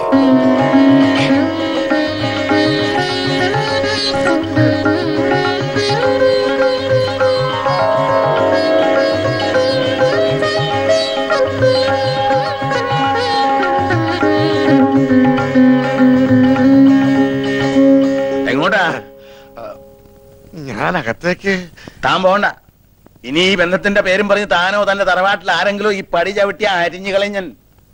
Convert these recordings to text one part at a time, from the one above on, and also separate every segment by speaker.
Speaker 1: എങ്ങോട്ടാ
Speaker 2: ഞാൻ അകത്തേക്ക്
Speaker 1: താൻ പോണ്ട ഇനി ഈ ബന്ധത്തിന്റെ പേരും പറഞ്ഞ് താനോ തന്റെ തറവാട്ടിൽ ആരെങ്കിലും ഈ പടി ചവിട്ടി അരിഞ്ഞു കളഞ്ഞൻ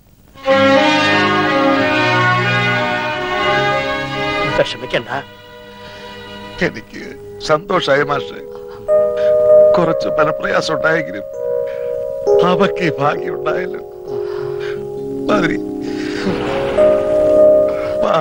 Speaker 3: വിഷമിക്കണ്ട
Speaker 2: എനിക്ക് സന്തോഷായ മാഷെ കുറച്ച് മനപ്രയാസം ഉണ്ടായെങ്കിലും അവക്ക് ഈ ഭാഗ്യം ഉണ്ടായല്ലോ മാതിരി വാ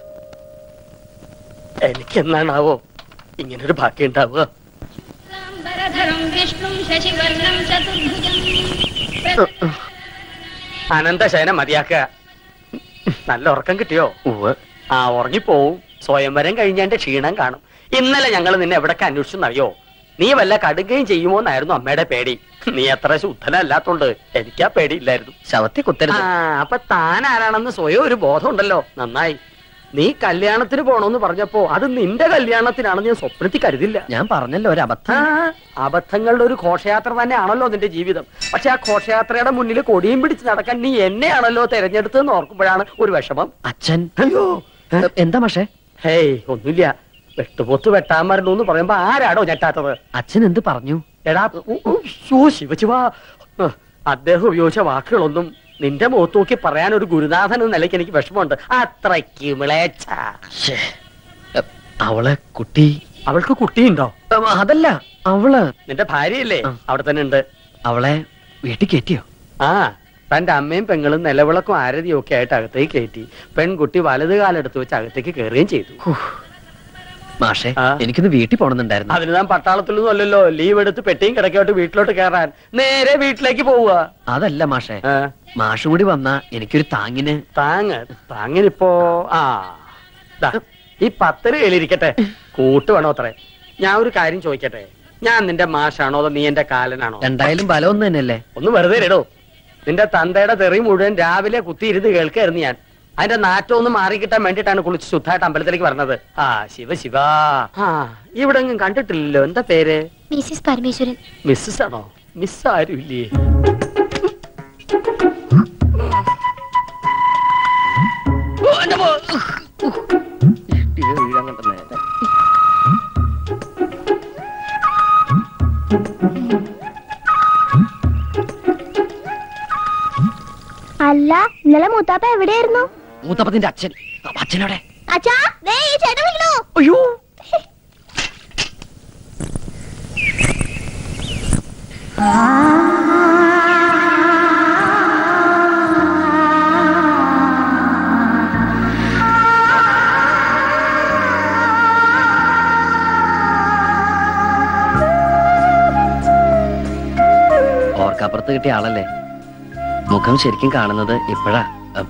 Speaker 3: എനിക്ക് എന്നാണാവോ ഇങ്ങനൊരു ഭാഗ്യം ഉണ്ടാവുക
Speaker 4: ശുക്ലാംബരധരം വിഷ്ണും ശശിവർണം ചതുർഭുജം
Speaker 3: അനന്തശയന മതിയാക്ക നല്ല ഉറക്കം കിട്ടിയോ ആ ഉറങ്ങിപ്പോവും സ്വയംവരം കഴിഞ്ഞാന്റെ ക്ഷീണം കാണും ഇന്നലെ ഞങ്ങൾ നിന്നെ എവിടൊക്കെ അന്വേഷിച്ചെന്നറിയോ നീ വല്ല കടുകയും ചെയ്യുമോന്നായിരുന്നു അമ്മയുടെ പേടി നീ അത്ര ശുദ്ധനല്ലാത്തോണ്ട് എനിക്കാ പേടിയില്ലായിരുന്നു
Speaker 5: ശവത്തെ കുത്തരുത്
Speaker 3: ആ അപ്പൊ താൻ ആരാണെന്ന് സ്വയം ഒരു ബോധം ഉണ്ടല്ലോ നന്നായി നീ കല്യാണത്തിന് പോണോന്ന് പറഞ്ഞപ്പോ അത് നിന്റെ കല്യാണത്തിനാണെന്ന് ഞാൻ സ്വപ്നത്തിൽ കരുതില്ല
Speaker 5: ഞാൻ പറഞ്ഞല്ലോ ഒരു അബദ്ധം
Speaker 3: ആ, അബദ്ധങ്ങളുടെ ഒരു ഘോഷയാത്ര തന്നെയാണല്ലോ നിന്റെ ജീവിതം പക്ഷെ ആ ഘോഷയാത്രയുടെ മുന്നിൽ കൊടിയും പിടിച്ച് നടക്കാൻ നീ എന്നെയാണല്ലോ തെരഞ്ഞെടുത്തതെന്ന് ഓർക്കുമ്പോഴാണ് ഒരു വിഷമം
Speaker 5: അച്ഛൻ
Speaker 3: അയ്യോ
Speaker 5: എന്താ മാഷേ
Speaker 3: ഹേയ് ഒന്നുമില്ല വെട്ടുപോത്ത് വെട്ടാൻ മരണു എന്ന് പറയുമ്പോ ആരാടോ ഞെട്ടാത്തത്
Speaker 5: അച്ഛൻ എന്ത് പറഞ്ഞു
Speaker 3: എടാ ഉ, ഉ, ശോ, ശിവശിവ ഹ്, അദ്ദേഹം ഉപയോഗിച്ച വാക്കുകളൊന്നും നിന്റെ മുഖത്ത് നോക്കി പറയാൻ ഒരു ഗുരുനാഥൻ എന്ന നിലയ്ക്ക് എനിക്ക് വിഷമമുണ്ട് അത്രയ്ക്ക് മിളേച്ച
Speaker 5: ശ്ശേ. എ, അവളെ കുട്ടി
Speaker 3: അവൾക്ക് കുട്ടിയുണ്ടോ
Speaker 5: എ, അതല്ല അവള്
Speaker 3: നിന്റെ ഭാര്യയല്ലേ
Speaker 5: ആ.
Speaker 3: അവിടെ തന്നെ ഉണ്ട്
Speaker 5: അവളെ വീട്ടിൽ കയറ്റിയോ
Speaker 3: ആ തന്റെ അമ്മയും പെങ്ങളും നിലവിളക്കും ആരതിയും ഒക്കെ ആയിട്ട് അകത്തേക്ക് കയറ്റി പെൺകുട്ടി വലത് കാലെടുത്ത് വെച്ച് അകത്തേക്ക് കയറുകയും ചെയ്തു
Speaker 5: മാഷേ
Speaker 3: ആ.
Speaker 5: എനിക്കൊന്ന് വീട്ടിൽ പോണെന്നുണ്ടായിരുന്നു
Speaker 3: അതിന് താൻ പട്ടാളത്തിലൊന്നും അല്ലല്ലോ ലീവ് എടുത്ത് പെട്ടിയും കിടക്കോട്ട് വീട്ടിലോട്ട് കയറാൻ നേരെ വീട്ടിലേക്ക് പോവുക
Speaker 5: അതല്ല മാഷേ
Speaker 3: ആ,
Speaker 5: മാഷും കൂടി വന്നാ എനിക്കൊരു താങ്ങിന്
Speaker 3: താങ്ങ് താങ്ങിനിപ്പോ ആ ദാ, ഈ പത്തര കയ്യിലിരിക്കട്ടെ കൂട്ട് വേണോ അത്രേ ഞാൻ ഒരു കാര്യം ചോദിക്കട്ടെ ഞാൻ നിന്റെ മാഷാണോ അതോ നീ എന്റെ കാലനാണോ
Speaker 5: രണ്ടായാലും ബലം ഒന്ന് തന്നെയല്ലേ
Speaker 3: ഒന്ന് വെറുതെ ഇടോ നിന്റെ തന്തയുടെ തെറി മുഴുവൻ രാവിലെ കുത്തിയിരുന്ന് കേൾക്കായിരുന്നു ഞാൻ അതിന്റെ നാറ്റം ഒന്ന് മാറിക്കിട്ടാൻ വേണ്ടിയിട്ടാണ് കുളിച്ച് ശുദ്ധമായിട്ട് അമ്പലത്തിലേക്ക് പറഞ്ഞത് ആ ശിവ ശിവ ആ ഇവിടെ എങ്ങും കണ്ടിട്ടില്ലല്ലോ എന്താ പേര്
Speaker 4: മിസ്സിസ് പരമേശ്വരൻ
Speaker 3: മിസ്സസ് ആണോ മിസ് ആരും ഇല്ലേ
Speaker 4: അല്ല ഇന്നലെ മൂത്താപ്പ എവിടെയായിരുന്നു
Speaker 5: മൂത്തപ്പത്തിന്റെ അച്ഛൻ അച്ഛനോടെ
Speaker 4: അച്ഛാ ദേ ഈ ചേട്ടൻ വിളിക്കണു
Speaker 5: അയ്യോ ഓർക്കപ്പുറത്ത് കിട്ടിയ ആളല്ലേ മുഖം ശരിക്കും കാണുന്നത് ഇപ്പോഴാ അം.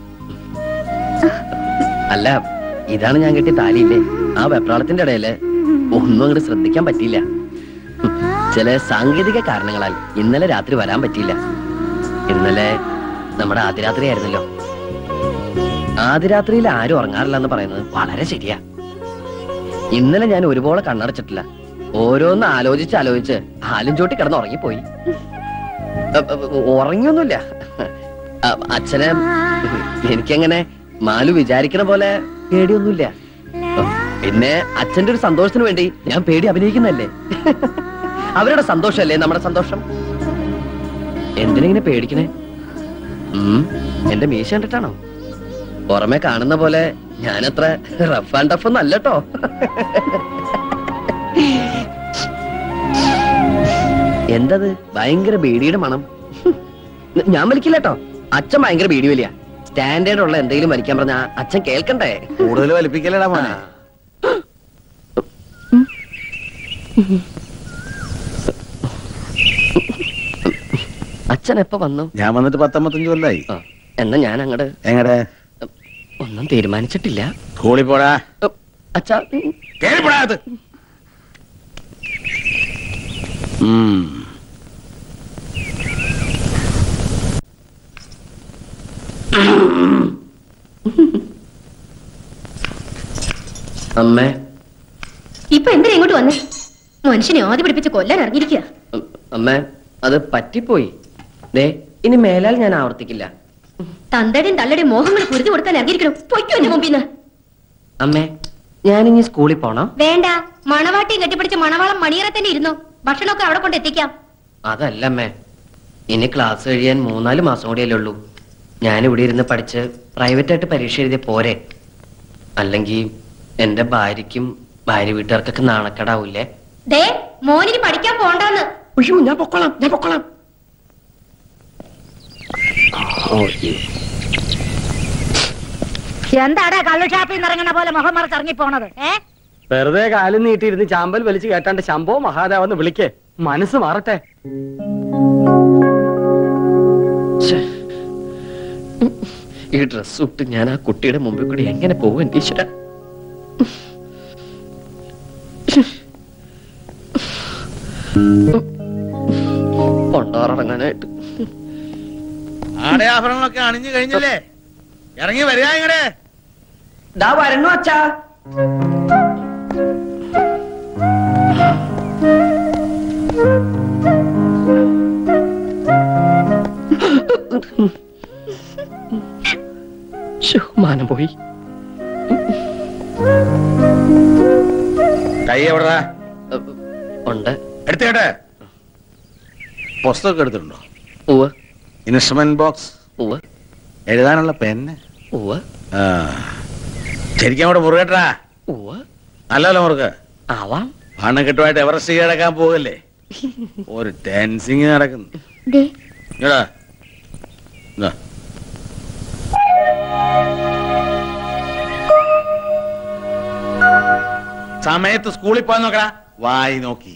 Speaker 5: അല്ല ഇതാണ് ഞാൻ കിട്ടിയ താലിയില്ലേ ആ വെപ്രാളത്തിന്റെ ഇടയില് ഒന്നും അങ്ങോട്ട് ശ്രദ്ധിക്കാൻ പറ്റിയില്ല ഉം. ചില സാങ്കേതിക കാരണങ്ങളാൽ ഇന്നലെ രാത്രി വരാൻ പറ്റിയില്ല ഇന്നലെ നമ്മുടെ ആദ്യരാത്രി ആയിരുന്നല്ലോ ആദ്യരാത്രിയിൽ ആരും ഉറങ്ങാറില്ല എന്ന് പറയുന്നത് വളരെ ശരിയാ ഇന്നലെ ഞാൻ ഒരുപോലെ കണ്ണടച്ചിട്ടില്ല ഓരോന്ന് ആലോചിച്ച് ആലോചിച്ച് ആലും ചോട്ടി കിടന്ന് ഉറങ്ങിപ്പോയി അ- അ- ഉറങ്ങിയൊന്നുമില്ല അ- അച്ഛനെ എനിക്കങ്ങനെ മാലു വിചാരിക്കണ പോലെ പേടിയൊന്നുമില്ല പിന്നെ അച്ഛന്റെ ഒരു സന്തോഷത്തിന് വേണ്ടി ഞാൻ പേടി അഭിനയിക്കുന്നല്ലേ അവരുടെ സന്തോഷമല്ലേ നമ്മുടെ സന്തോഷം എന്തിനിങ്ങനെ പേടിക്കണേ ഉം, എന്റെ മീശ കണ്ടിട്ടാണോ പുറമെ കാണുന്ന പോലെ ഞാനത്ര റഫ് ആൻഡ് ടഫ് ഒന്നും അല്ലട്ടോ എന്തത് ഭയങ്കര ബീഡിയുടെ മണം ഞാൻ വലിക്കില്ല കേട്ടോ അച്ഛൻ ഭയങ്കര ബീഡി വലിയ സ്റ്റാൻഡേർഡ് ഉള്ള എന്തെങ്കിലും വലിക്കാൻ പറഞ്ഞ അച്ഛൻ കേൾക്കണ്ടേ
Speaker 1: കൂടുതൽ വലിപ്പിക്കലടാ മോനെ
Speaker 5: അച്ഛൻ എപ്പോ വന്നു
Speaker 1: ഞാൻ വന്നിട്ട് പത്തൊമ്പത്തഞ്ച് കൊല്ലായി
Speaker 5: ആ, എന്നാ ഞാൻ അങ്ങട്
Speaker 1: എങ്ങടെ
Speaker 5: ഒന്നും തീരുമാനിച്ചിട്ടില്ല
Speaker 1: സ്കൂളിൽ പോടാ
Speaker 5: ഉം, അച്ഛാ ഉം,
Speaker 1: കേറി പോടാ അകത്ത്. ഉം.
Speaker 5: അമ്മേ
Speaker 6: ഇപ്പൊ എന്തിനാ ഇങ്ങോട്ട് വന്നേ മനുഷ്യനെ ആദ്യം പിടിപ്പിച്ച് കൊല്ലാൻ ഇറങ്ങിയിരിക്കുക
Speaker 5: അ- അമ്മേ അത് പറ്റിപ്പോയി ദേ ഇനി മേലാൽ ഞാൻ ആവർത്തിക്കില്ല
Speaker 6: തന്തയുടെയും തള്ളയുടെയും മോഹങ്ങൾ കുരുതി കൊടുക്കാൻ ഇറങ്ങിയിരിക്കണം പൊയ്ക്കോ എന്റെ മുമ്പിൽ നിന്ന്
Speaker 5: അമ്മേ ഞാനിനി സ്കൂളിൽ പോണം
Speaker 6: വേണ്ട മണവാട്ടിയും കെട്ടിപ്പിടിച്ച് മണവാളം മണിയറ തന്നെ ഇരുന്നോ ഭക്ഷണമൊക്കെ അവിടെ കൊണ്ട് എത്തിക്കാം
Speaker 5: അതല്ല അമ്മേ ഇനി ക്ലാസ് കഴിയാൻ മൂന്നാല് മാസം കൂടിയല്ലേ ഉള്ളൂ ഞാനിവിടെ ഇരുന്ന് പഠിച്ച് പ്രൈവറ്റ് ആയിട്ട് പരീക്ഷ എഴുതിയ പോരെ അല്ലെങ്കിൽ എന്റെ ഭാര്യയ്ക്കും ഭാര്യ വീട്ടുകാർക്കൊക്കെ നാണക്കേടാവൂലേ
Speaker 6: ദേ മോനിന് പഠിക്കാൻ പോണ്ടാന്ന്
Speaker 5: അയ്യോ ഞാൻ പൊക്കോളാം ഞാൻ പൊക്കോളാം
Speaker 7: എന്താടാ കള്ളു ഷാപ്പിൽ നിന്ന് ഇറങ്ങണ പോലെ മുഖം മറച്ച് ഇറങ്ങി പോണത് ഏ
Speaker 3: വെറുതെ കാലും നീട്ടിയിരുന്ന് ചാമ്പൽ വലിച്ചു കേട്ടാണ്ട് ശംഭോ മഹാദേവെന്ന് വിളിക്കേ മനസ്സ് മാറട്ടെ
Speaker 5: ഛെ. ഈ ഡ്രസ് ഇട്ട് ഞാൻ ആ കുട്ടിയുടെ മുമ്പിൽ കൂടി എങ്ങനെ പോകും എന്റെ ഈശ്വര കൊണ്ടോറങ്ങാനായിട്ട്
Speaker 1: ആടയാഭരണങ്ങളൊക്കെ അണിഞ്ഞു കഴിഞ്ഞല്ലേ ഇറങ്ങി വരിക ഇങ്ങടെ
Speaker 5: ദാ വരണു അച്ഛാ ശ്ശോ, മാനം പോയി
Speaker 1: കൈ എവിടാ
Speaker 5: അഹ്, ഉണ്ട്
Speaker 1: എടുത്തേട്ടെ പുസ്തകം എടുത്തിട്ടുണ്ടോ
Speaker 5: ഉവ്വ്
Speaker 1: ഇൻസ്ട്രുമെന്റ് ബോക്സ്
Speaker 5: ഉവ്വ്
Speaker 1: എഴുതാനുള്ള പെന്ന്
Speaker 5: ഉവ്വ്
Speaker 1: ആ ശരിക്കും അവിടെ മുറുകട്ടാ
Speaker 5: ഉവ്വ്
Speaker 1: നല്ലല്ലോ മുറുക്ക്
Speaker 5: ആവാം
Speaker 1: പണക്കെട്ടുമായിട്ട് എവറസ്റ്റ് കിടക്കാൻ പോകല്ലേ ഒരു ടെൻസിങ് നടക്കുന്നു
Speaker 4: ദേ
Speaker 1: ഇങ്ങടാ. ഇതാ. സമയത്ത് സ്കൂളിൽ പോയി നോക്കടാ വായി നോക്കി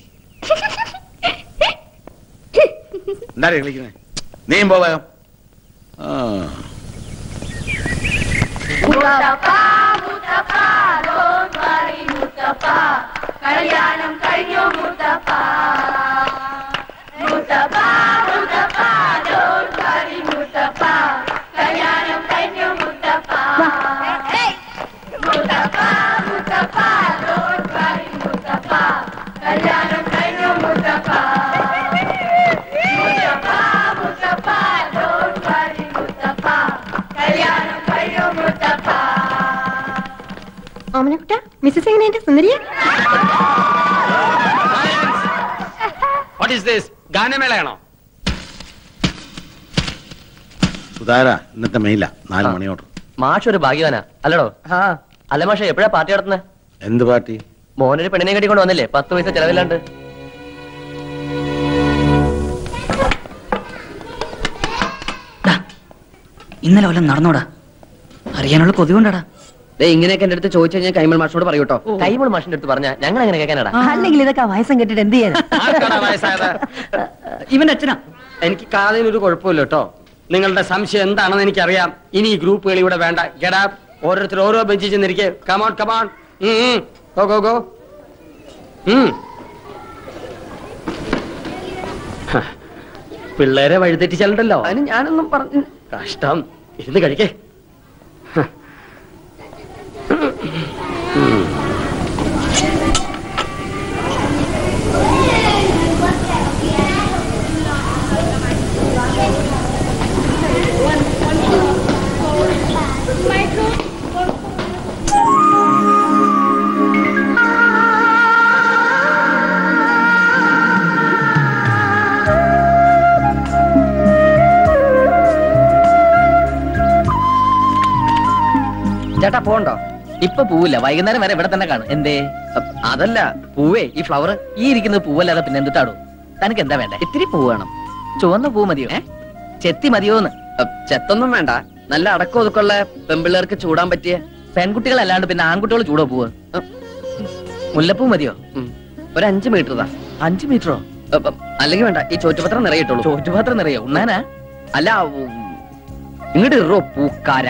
Speaker 1: എന്താ കളിക്കുന്നേ നീയും പോ വേഗം ആ
Speaker 6: ഓമനക്കുട്ട മിസ്സസ് എങ്ങനെയുണ്ട് സുന്ദരിയ
Speaker 3: വാട്ട് ഈസ് ദിസ് ഗാനമേളയാണോ
Speaker 1: സുധാര ഇന്നത്തെ മെയില നാല് മണിയോട്ട്
Speaker 5: മാഷ് ഒരു ഭാഗ്യവാനാ അല്ലടോ അല്ല മാഷ എപ്പോഴാ പാർട്ടി നടത്തുന്നത്
Speaker 1: എന്ത് പാർട്ടി
Speaker 5: മോനൊരു പെണ്ണിനെ കെട്ടിക്കൊണ്ട് വന്നില്ലേ പത്ത് പൈസ ചെലവില്ലാണ്ട്
Speaker 8: ഇന്നലെ വല്ലതും നടന്നോടാ അറിയാനുള്ള കൊതി കൊണ്ടാടാ
Speaker 5: ദേ ഇങ്ങനെയൊക്കെ എന്റെ അടുത്ത് ചോദിച്ചു കഴിഞ്ഞാൽ കൈമൾ മാഷിനോട് പറയൂട്ടോ കൈമൾ മാഷിന്റെ അടുത്ത് പറഞ്ഞാ ഞങ്ങൾ എങ്ങനെ കേൾക്കാനടാ
Speaker 8: അല്ലെങ്കിൽ ഇതൊക്കെ വയസ്സം കെട്ടിട്ട് എന്ത് ചെയ്യാനാ
Speaker 3: ആർക്കാടാ വയസ്സായത്
Speaker 8: ഇവന്റെ അച്ഛനാ
Speaker 3: എനിക്ക് കാതിനൊരു കുഴപ്പമില്ല കേട്ടോ നിങ്ങളുടെ സംശയം എന്താണെന്ന് എനിക്കറിയാം ഇനി ഈ ഗ്രൂപ്പുകൾ ഇവിടെ വേണ്ട ഗെടാ ഓരോരുത്തർ ഓരോ ബെഞ്ചിൽ ചെന്നിരിക്കെ come on come on go go go പിള്ളേരെ വഴിതെറ്റിച്ചാലുണ്ടല്ലോ
Speaker 5: അതിന് ഞാനൊന്നും പറഞ്ഞു
Speaker 3: കഷ്ടം ഇരുന്ന് കഴിക്കേ
Speaker 8: ചേട്ടാ പോണ്ടോ ഇപ്പൊ പൂവില്ല വൈകുന്നേരം വരെ ഇവിടെ തന്നെ കാണും എന്തേ
Speaker 5: അ- അതല്ല പൂവേ ഈ ഫ്ലവർ
Speaker 8: ഈ ഇരിക്കുന്നത് പൂവല്ലാതെ പിന്നെ എന്തിട്ടാടോ തനിക്ക് എന്താ വേണ്ടേ ഇത്തിരി പൂ വേണം ചുവന്ന പൂ മതിയോ ഏ ചെത്തി മതിയോന്ന്
Speaker 5: ചെത്തൊന്നും വേണ്ട നല്ല അടക്കം ഒതുക്കുള്ള പെമ്പിള്ളേർക്ക് ചൂടാൻ പറ്റിയ
Speaker 8: പെൺകുട്ടികളല്ലാണ്ട് പിന്നെ ആൺകുട്ടികൾ ചൂടോ പൂവ്
Speaker 5: അ,
Speaker 8: മുല്ലപ്പൂ മതിയോ
Speaker 5: ഉം, ഒരു അഞ്ച് മീറ്റർ താ
Speaker 8: അഞ്ചു മീറ്ററോ
Speaker 5: അപ്പം, അല്ലെങ്കിൽ വേണ്ട ഈ ചോറ്റുപത്രം നിറയിട്ടുള്ളൂ
Speaker 8: ചോറ്റുപാത്രം നിറയോ ഉണ്ണാനാ
Speaker 5: അല്ല ഉം, ഇങ്ങോട്ട് ഇറോ പൂക്കാര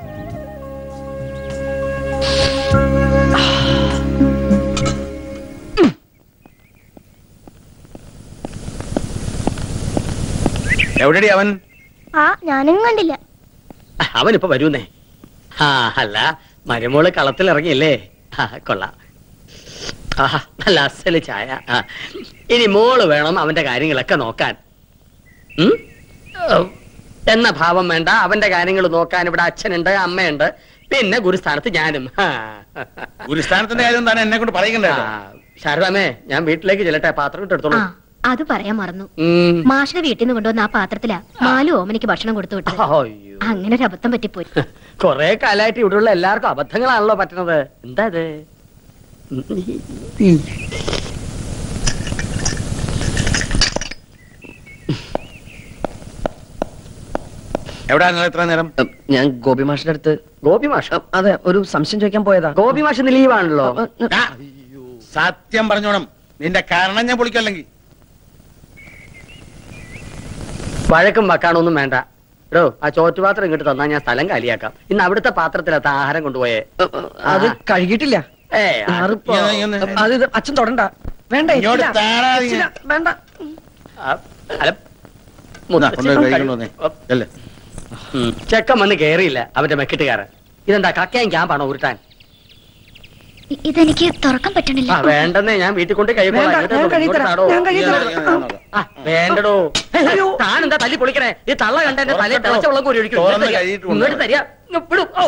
Speaker 1: എവിടെടി അവൻ
Speaker 4: ആ ഞാനും കണ്ടില്ല
Speaker 3: അവനിപ്പോ വരൂന്നേ ആ അല്ല മരുമോള് കളത്തിൽ ഇറങ്ങിയല്ലേ ആ, കൊള്ളാം ആഹാ, നല്ല അസല് ചായ ആ. ഇനി മോള് വേണം അവന്റെ കാര്യങ്ങളൊക്കെ നോക്കാൻ ഉം? ഓ, എന്ന ഭാവം വേണ്ട അവന്റെ കാര്യങ്ങൾ നോക്കാൻ ഇവിടെ അച്ഛനുണ്ട് അമ്മയുണ്ട് പിന്നെ ഗുരുസ്ഥാനത്ത് ഞാനും ആ.
Speaker 1: ഗുരുസ്ഥാനത്തിന്റെ കാര്യം താൻ എന്നെ കൊണ്ട് പറയണ്ടേ
Speaker 3: ആ, ശാരദാമേ ഞാൻ വീട്ടിലേക്ക് ചെല്ലട്ടെ പാത്രം ഇട്ട് എടുത്തോളൂ
Speaker 6: ആ അത് പറയാൻ മറന്നു
Speaker 3: ഉം.
Speaker 6: മാഷിനെ വീട്ടിൽ നിന്ന് കൊണ്ടുവന്ന ആ പാത്രത്തിലാ മാലു ഓമനിക്ക് ഭക്ഷണം കൊടുത്തു വിട്ടത്
Speaker 3: അയ്യോ
Speaker 6: അങ്ങനെ ഒരു അബദ്ധം പറ്റിപ്പോയി
Speaker 3: കൊറേ കാലായിട്ട് ഇവിടെയുള്ള എല്ലാവർക്കും അബദ്ധങ്ങളാണല്ലോ പറ്റണത് എന്താ ഇത്
Speaker 1: എവിടാ നിങ്ങൾ എത്ര നേരം
Speaker 5: ഉം, ഞാൻ ഗോപി മാഷിന്റെ അടുത്ത്
Speaker 3: ഗോപി മാഷ
Speaker 5: ഉം, അതെ ഒരു സംശയം ചോദിക്കാൻ പോയതാ
Speaker 3: ഗോപി മാഷ് ഇന്ന് ലീവാണല്ലോ
Speaker 5: ഉം, ഉം,
Speaker 1: ആ, സത്യം പറഞ്ഞോണം നിന്റെ കാരണം ഞാൻ പൊളിക്കല്ലെങ്കിൽ
Speaker 3: വഴക്കും വക്കാണൊന്നും വേണ്ട എടോ ആ ചോറ്റുപാത്രം ഇങ്ങോട്ട് തന്നാ ഞാൻ സ്ഥലം കാലിയാക്കാം ഇന്ന് അവിടുത്തെ പാത്രത്തിലത്ത ആഹാരം കൊണ്ടുപോയേ
Speaker 5: ഉം, ഉം, അത് കഴുകിയിട്ടില്ല
Speaker 3: ഏ
Speaker 5: ആറിപ്പോ-
Speaker 1: ഇങ്ങനെ, ഇങ്ങനെ.
Speaker 5: ഉം, അത് ഇത് അച്ഛൻ തൊടണ്ട വേണ്ട
Speaker 1: ഇങ്ങോട്ട്
Speaker 5: എത്തില്ല.
Speaker 1: താടാ നീ.
Speaker 5: എത്തില്ല, വേണ്ട
Speaker 3: അല്ല
Speaker 1: ഇതാ, കൊണ്ടുപോയി കഴിക്കണം വന്നേ. ചെല്ല്.
Speaker 3: ഉം. ചെക്കൻ വന്ന് കേറിയില്ല അവന്റെ മെക്കിട്ടുകാരൻ ഇതെന്താ കക്കയും ക്യാമ്പാണോ ഉരുട്ടാൻ
Speaker 4: ഇ- ഇതെനിക്ക് തുറക്കാൻ പറ്റണില്ല
Speaker 3: ആ വേണ്ടെന്നേ ഞാൻ വീട്ടിൽ കൊണ്ട്
Speaker 5: വേണ്ട, ഞാൻ കഴുകിത്തരാം, ഞാൻ കഴുകിത്തരാം.
Speaker 1: ഞാൻ- ഞാൻ നോക്കാം.
Speaker 3: വേണ്ടടോ താൻ എന്താ തല്ലി പൊളിക്കണേ ഈ തള്ള കണ്ട എന്റെ തലയിൽ തിളച്ച വെള്ളം കോരി ഒഴിക്കും
Speaker 1: തുറന്ന്
Speaker 3: ഇങ്ങോട്ട് തരിക.
Speaker 1: കഴുകിയിട്ട്
Speaker 3: ഇങ്ങോട്ട്
Speaker 1: കൊണ്ടുവാ.
Speaker 3: തരിക ഇങ്ങ് വിടൂ. ഔ.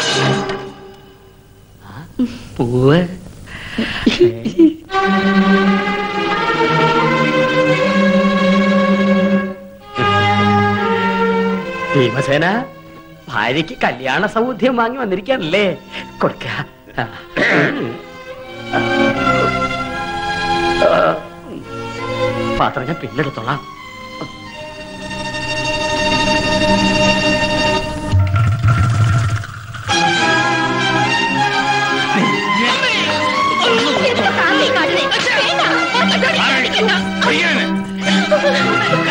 Speaker 3: ആ, പൂവ് ഭീമസേന ഭാര്യയ്ക്ക് കല്യാണ സൗദ്യം വാങ്ങി വന്നിരിക്കാനല്ലേ കൊടുക്ക ആ. ആ. പാത്രം ഞാൻ പിന്നെടുത്തോളാം
Speaker 1: അയ്യനെ.